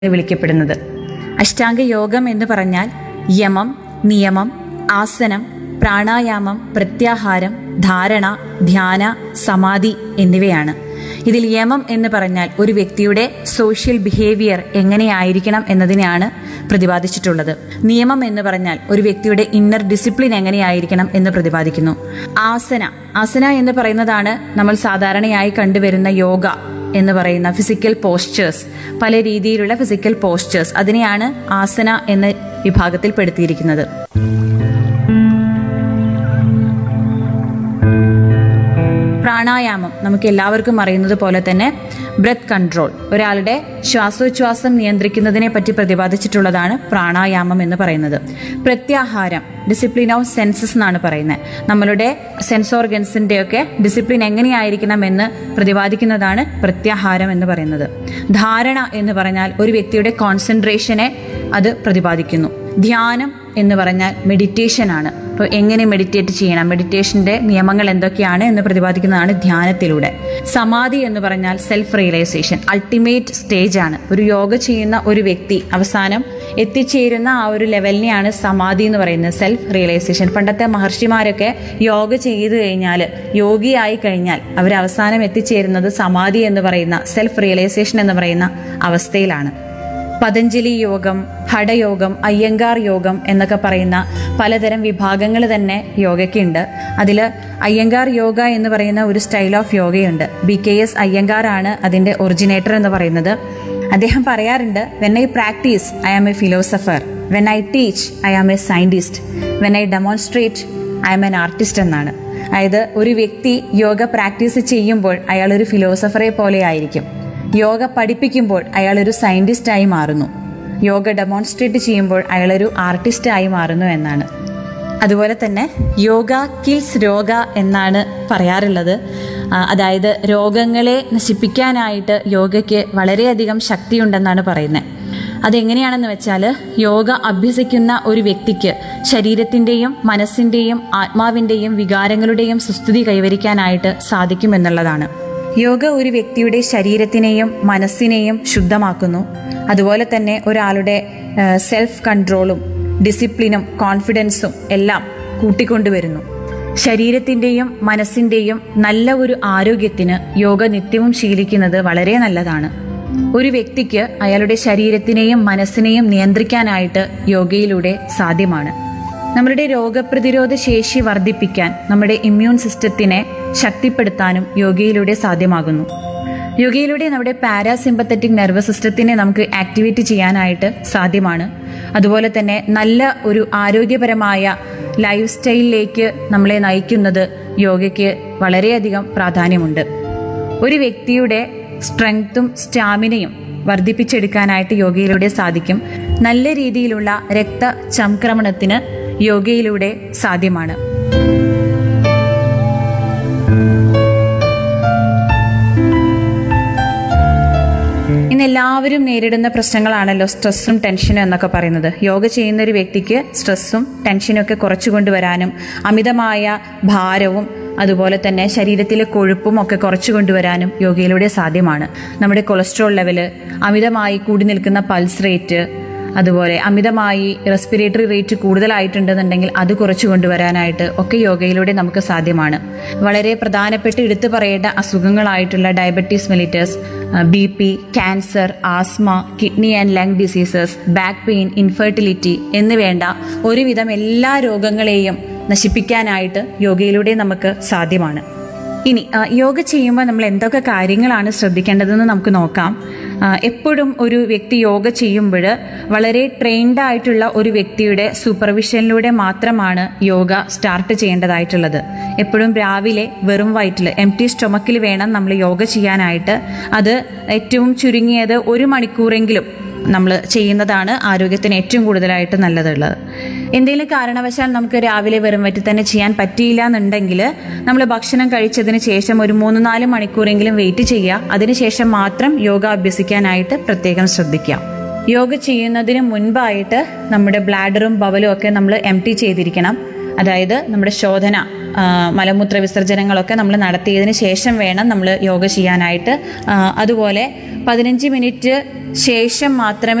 വിളിക്കപ്പെടുന്നത് അഷ്ടാംഗ യോഗം എന്ന് പറഞ്ഞാൽ യമം നിയമം ആസനം പ്രാണായാമം പ്രത്യാഹാരം ധാരണ ധ്യാന സമാധി എന്നിവയാണ് ഇതിൽ യമം എന്ന് പറഞ്ഞാൽ ഒരു വ്യക്തിയുടെ സോഷ്യൽ ബിഹേവിയർ എങ്ങനെയായിരിക്കണം എന്നതിനെയാണ് പ്രതിപാദിച്ചിട്ടുള്ളത് നിയമം എന്ന് പറഞ്ഞാൽ ഒരു വ്യക്തിയുടെ ഇന്നർ ഡിസിപ്ലിൻ എങ്ങനെയായിരിക്കണം എന്ന് പ്രതിപാദിക്കുന്നു ആസന ആസന എന്ന് പറയുന്നതാണ് നമ്മൾ സാധാരണയായി കണ്ടുവരുന്ന യോഗ എന്ന് പറയുന്ന ഫിസിക്കൽ പോസ്ചേഴ്സ് പല രീതിയിലുള്ള ഫിസിക്കൽ പോസ്ചേഴ്സ് അതിനെയാണ് ആസന എന്ന വിഭാഗത്തിൽ പെടുത്തിയിരിക്കുന്നത് പ്രാണായാമം നമുക്ക് എല്ലാവർക്കും അറിയുന്നത് പോലെ തന്നെ ബ്രത്ത് കൺട്രോൾ ഒരാളുടെ ശ്വാസോച്ഛ്വാസം നിയന്ത്രിക്കുന്നതിനെ പറ്റി പ്രതിപാദിച്ചിട്ടുള്ളതാണ് പ്രാണായാമം എന്ന് പറയുന്നത് പ്രത്യാഹാരം ഡിസിപ്ലിൻ ഓഫ് സെൻസസ് എന്നാണ് പറയുന്നത് നമ്മളുടെ സെൻസ് ഓർഗൻസിന്റെ ഒക്കെ ഡിസിപ്ലിൻ എങ്ങനെയായിരിക്കണം എന്ന് പ്രതിപാദിക്കുന്നതാണ് പ്രത്യാഹാരം എന്ന് പറയുന്നത് ധാരണ എന്ന് പറഞ്ഞാൽ ഒരു വ്യക്തിയുടെ കോൺസെൻട്രേഷനെ അത് പ്രതിപാദിക്കുന്നു ധ്യാനം എന്ന് പറഞ്ഞാൽ മെഡിറ്റേഷൻ ആണ് അപ്പോൾ എങ്ങനെ മെഡിറ്റേറ്റ് ചെയ്യണം മെഡിറ്റേഷന്റെ നിയമങ്ങൾ എന്തൊക്കെയാണ് എന്ന് പ്രതിപാദിക്കുന്നതാണ് ധ്യാനത്തിലൂടെ സമാധി എന്ന് പറഞ്ഞാൽ സെൽഫ് റിയലൈസേഷൻ അൾട്ടിമേറ്റ് സ്റ്റേജ് ആണ് ഒരു യോഗ ചെയ്യുന്ന ഒരു വ്യക്തി അവസാനം എത്തിച്ചേരുന്ന ആ ഒരു ലെവലിനെയാണ് സമാധി എന്ന് പറയുന്നത് സെൽഫ് റിയലൈസേഷൻ പണ്ടത്തെ മഹർഷിമാരൊക്കെ യോഗ ചെയ്തു കഴിഞ്ഞാൽ യോഗിയായി കഴിഞ്ഞാൽ അവർ അവസാനം എത്തിച്ചേരുന്നത് സമാധി എന്ന് പറയുന്ന സെൽഫ് റിയലൈസേഷൻ എന്ന് പറയുന്ന അവസ്ഥയിലാണ് പതഞ്ജലി യോഗം ഹഠയോഗം അയ്യങ്കാർ യോഗം എന്നൊക്കെ പറയുന്ന പലതരം വിഭാഗങ്ങൾ തന്നെ യോഗയ്ക്കുണ്ട് അതിൽ അയ്യങ്കാർ യോഗ എന്ന് പറയുന്ന ഒരു സ്റ്റൈൽ ഓഫ് യോഗയുണ്ട് ബി കെ എസ് അയ്യങ്കാറാണ് അതിൻ്റെ ഒറിജിനേറ്റർ എന്ന് പറയുന്നത് അദ്ദേഹം പറയാറുണ്ട് when I practice I am a philosopher when I teach I am a scientist when I demonstrate I am an artist എന്നാണ് അതായത് ഒരു വ്യക്തി യോഗ പ്രാക്ടീസ് ചെയ്യുമ്പോൾ അയാൾ ഒരു ഫിലോസഫറെ പോലെ ആയിരിക്കും യോഗ പഠിപ്പിക്കുമ്പോൾ അയാളൊരു സയന്റിസ്റ്റായി മാറുന്നു യോഗ ഡെമോൺസ്ട്രേറ്റ് ചെയ്യുമ്പോൾ അയാളൊരു ആർട്ടിസ്റ്റായി മാറുന്നു എന്നാണ് അതുപോലെ തന്നെ യോഗ കിൽസ് രോഗ എന്നാണ് പറയാറുള്ളത് ആ, അതായത് രോഗങ്ങളെ നശിപ്പിക്കാനായിട്ട് യോഗയ്ക്ക് വളരെയധികം ശക്തിയുണ്ടെന്നാണ് പറയുന്നത് അതെങ്ങനെയാണെന്ന് വെച്ചാൽ യോഗ അഭ്യസിക്കുന്ന ഒരു വ്യക്തിക്ക് ശരീരത്തിൻ്റെയും മനസ്സിൻ്റെയും ആത്മാവിൻ്റെയും വികാരങ്ങളുടെയും സുസ്ഥിതി കൈവരിക്കാനായിട്ട് സാധിക്കുമെന്നുള്ളതാണ് യോഗ ഒരു വ്യക്തിയുടെ ശരീരത്തിനെയും മനസ്സിനെയും ശുദ്ധമാക്കുന്നു അതുപോലെ തന്നെ ഒരാളുടെ സെൽഫ് കൺട്രോളും ഡിസിപ്ലിനും കോൺഫിഡൻസും എല്ലാം കൂട്ടിക്കൊണ്ടുവരുന്നു ശരീരത്തിൻ്റെയും മനസ്സിൻ്റെയും നല്ല ഒരു ആരോഗ്യത്തിന് യോഗ നിത്യവും ശീലിക്കുന്നത് വളരെ നല്ലതാണ് ഒരു വ്യക്തിക്ക് അയാളുടെ ശരീരത്തിനെയും മനസ്സിനെയും നിയന്ത്രിക്കാനായിട്ട് യോഗയിലൂടെ സാധ്യമാണ് നമ്മുടെ രോഗപ്രതിരോധ ശേഷി വർദ്ധിപ്പിക്കാൻ നമ്മുടെ ഇമ്മ്യൂൺ സിസ്റ്റത്തിനെ ശക്തിപ്പെടുത്താനും യോഗയിലൂടെ സാധ്യമാകുന്നു യോഗയിലൂടെ നമ്മുടെ പാരാസിമ്പത്തറ്റിക് നെർവസ് സിസ്റ്റത്തിനെ നമുക്ക് ആക്ടിവേറ്റ് ചെയ്യാനായിട്ട് സാധ്യമാണ് അതുപോലെ തന്നെ നല്ല ഒരു ആരോഗ്യപരമായ ലൈഫ് സ്റ്റൈലിലേക്ക് നമ്മളെ നയിക്കുന്നത് യോഗയ്ക്ക് വളരെയധികം പ്രാധാന്യമുണ്ട് ഒരു വ്യക്തിയുടെ സ്ട്രെങ്ത്തും സ്റ്റാമിനയും വർദ്ധിപ്പിച്ചെടുക്കാനായിട്ട് യോഗയിലൂടെ സാധിക്കും നല്ല രീതിയിലുള്ള രക്തചംക്രമണത്തിന് യോഗയിലൂടെ സാധ്യമാണ് ഇന്ന് എല്ലാവരും നേരിടുന്ന പ്രശ്നങ്ങളാണല്ലോ സ്ട്രെസ്സും ടെൻഷനും എന്നൊക്കെ പറയുന്നത് യോഗ ചെയ്യുന്ന ഒരു വ്യക്തിക്ക് സ്ട്രെസ്സും ടെൻഷനും ഒക്കെ കുറച്ചു കൊണ്ടുവരാനും അമിതമായ ഭാരവും അതുപോലെ തന്നെ ശരീരത്തിലെ കൊഴുപ്പും ഒക്കെ കുറച്ചു കൊണ്ടുവരാനും യോഗയിലൂടെ സാധ്യമാണ് നമ്മുടെ കൊളസ്ട്രോൾ ലെവല് അമിതമായി കൂടി നിൽക്കുന്ന പൾസ് റേറ്റ് അതുപോലെ അമിതമായി റെസ്പിറേറ്ററി റേറ്റ് കൂടുതലായിട്ടുണ്ടെന്നുണ്ടെങ്കിൽ അത് കുറച്ചു കൊണ്ടുവരാനായിട്ട് ഒക്കെ യോഗയിലൂടെ നമുക്ക് സാധ്യമാണ് വളരെ പ്രധാനപ്പെട്ട എടുത്തു പറയേണ്ട അസുഖങ്ങളായിട്ടുള്ള diabetes mellitus B P cancer asthma kidney and lung diseases back pain infertility എന്നുവേണ്ട ഒരുവിധം എല്ലാ രോഗങ്ങളെയും നശിപ്പിക്കാനായിട്ട് യോഗയിലൂടെ നമുക്ക് സാധ്യമാണ് ഇനി ആ, യോഗ ചെയ്യുമ്പോൾ നമ്മൾ എന്തൊക്കെ കാര്യങ്ങളാണ് ശ്രദ്ധിക്കേണ്ടതെന്ന് നമുക്ക് നോക്കാം ആ, എപ്പോഴും ഒരു വ്യക്തി യോഗ ചെയ്യുമ്പോൾ വളരെ ട്രെയിൻഡ് ആയിട്ടുള്ള ഒരു വ്യക്തിയുടെ സൂപ്പർവിഷനിലൂടെ മാത്രമാണ് യോഗ സ്റ്റാർട്ട് ചെയ്യേണ്ടതായിട്ടുള്ളത് എപ്പോഴും രാവിലെ വെറും വയറ്റിൽ എം ടി സ്റ്റൊമക്കിൽ വേണം നമ്മൾ യോഗ ചെയ്യാനായിട്ട് അത് ഏറ്റവും ചുരുങ്ങിയത് ഒരു മണിക്കൂറെങ്കിലും നമ്മൾ ചെയ്യുന്നതാണ് ആരോഗ്യത്തിന് ഏറ്റവും കൂടുതലായിട്ട് നല്ലതുള്ളത് എന്തെങ്കിലും കാരണവശാൽ നമുക്ക് രാവിലെ വെറും വയറ്റിൽ തന്നെ ചെയ്യാൻ പറ്റിയില്ല എന്നുണ്ടെങ്കിൽ നമ്മൾ ഭക്ഷണം കഴിച്ചതിന് ശേഷം ഒരു മൂന്ന് നാല് മണിക്കൂറെങ്കിലും വെയിറ്റ് ചെയ്യുക അതിനുശേഷം മാത്രം യോഗ അഭ്യസിക്കാനായിട്ട് പ്രത്യേകം ശ്രദ്ധിക്കുക യോഗ ചെയ്യുന്നതിന് മുൻപായിട്ട് നമ്മുടെ ബ്ലാഡറും ബവലും ഒക്കെ നമ്മൾ എം ടി ചെയ്തിരിക്കണം അതായത് നമ്മുടെ ശോധന ആ, മലമൂത്ര വിസർജനങ്ങളൊക്കെ നമ്മൾ നടത്തിയതിന് ശേഷം വേണം നമ്മൾ യോഗ ചെയ്യാനായിട്ട് ആ, അതുപോലെ പതിനഞ്ച് മിനിറ്റ് ശേഷം മാത്രമേ